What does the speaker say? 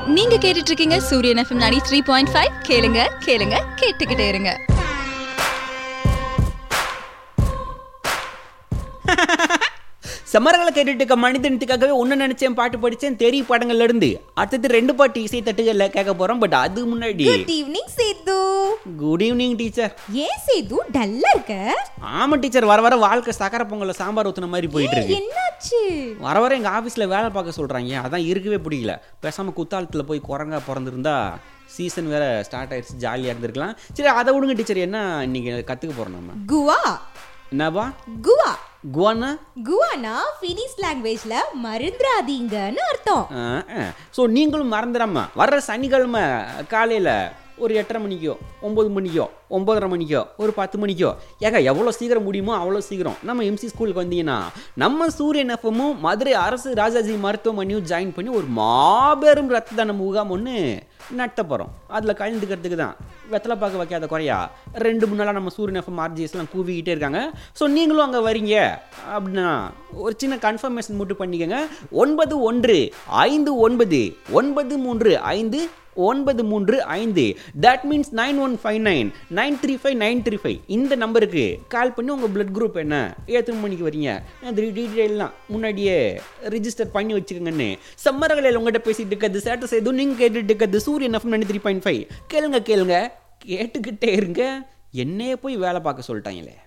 நீங்க கேட்டுட்டு இருக்கீங்க சூரியன் எஃப்எம் 93.5 த்ரீ பாயிண்ட் ஃபைவ் கேளுங்க கேளுங்க கேட்டுக்கிட்டே இருங்க சமரங்களை கேட்டுட்டு இருக்க மனிதனத்துக்காகவே ஒன்று நினைச்சேன் பாட்டு படித்தேன் தெரிய படங்கள்ல இருந்து அடுத்தது ரெண்டு பாட்டு இசை தட்டுகள்ல கேட்க போறோம் பட் அது முன்னாடி good evening Sethu good evening teacher ஏன் சேது டல்லா இருக்க ஆமா டீச்சர் வர வர வாழ்க்கை சக்கரை பொங்கல்ல சாம்பார் ஊத்துன மாதிரி போயிட்டு ஏன், இருக்கு என்னாச்சு வர வர எங்க ஆபீஸ்ல வேலை பார்க்க சொல்றாங்க அதான் இருக்கவே பிடிக்கல பேசாம குத்தாலத்துல போய் குரங்கா பிறந்திருந்தா சீசன் வேற ஸ்டார்ட் ஆயிடுச்சு ஜாலியா இருந்திருக்கலாம் சரி அதை விடுங்க டீச்சர் என்ன இன்னைக்கு கத்துக்க போறோம் நம்ம குவா என்னவா குவா குவானா குவானா ஃபினிஷ் லாங்குவேஜ்ல மருந்துராதீங்கன்னு அர்த்தம் ஸோ நீங்களும் மறந்துடாம வர்ற சனிக்கிழமை காலையில் ஒரு எட்டரை மணிக்கோ ஒம்பது மணிக்கோ ஒம்பதரை மணிக்கோ ஒரு பத்து மணிக்கோ ஏங்க எவ்வளோ சீக்கிரம் முடியுமோ அவ்வளோ சீக்கிரம் நம்ம எம்சி ஸ்கூலுக்கு வந்தீங்கன்னா நம்ம சூரியன் எஃப்எம்மும் மதுரை அரசு ராஜாஜி மருத்துவமனையும் ஜாயின் பண்ணி ஒரு மாபெரும் ரத்த தான முகாம் ஒன்று நடத்த போகிறோம் அதில் கலந்துக்கிறதுக்கு தான் வெத்தலை பார்க்க வைக்காத குறையா ரெண்டு மூணு நாளாக நம்ம சூரியன் எஃப்எம் ஆர்ஜிஎஸ்லாம் கூவிக்கிட்டே இருக்காங்க ஸோ நீங்களும் அங்கே வரீங்க அப்படின்னா ஒரு சின்ன கன்ஃபர்மேஷன் மட்டும் பண்ணிக்கோங்க ஒன்பது ஒன்று ஐந்து ஒன்பது ஒன்பது மூன்று ஐந்து ஒன்பது மூன்று ஐந்து that means nine one five nine nine three five nine three five இந்த நம்பருக்கு கால் பண்ணி உங்கள் பிளட் குரூப் என்ன எத்தனை மணிக்கு வரீங்க அந்த டீட்டெயிலாம் முன்னாடியே ரிஜிஸ்டர் பண்ணி வச்சுக்கோங்கன்னு சம்மரகளில் உங்கள்கிட்ட பேசிட்டு இருக்கிறது சேட்டஸ் எதுவும் நீங்கள் கேட்டுட்டு இருக்கிறது Suryan FM nine three point five கேளுங்க கேளுங்க கேட்டுக்கிட்டே இருங்க என்னையே போய் வேலை பார்க்க சொல்லிட்டாங்களே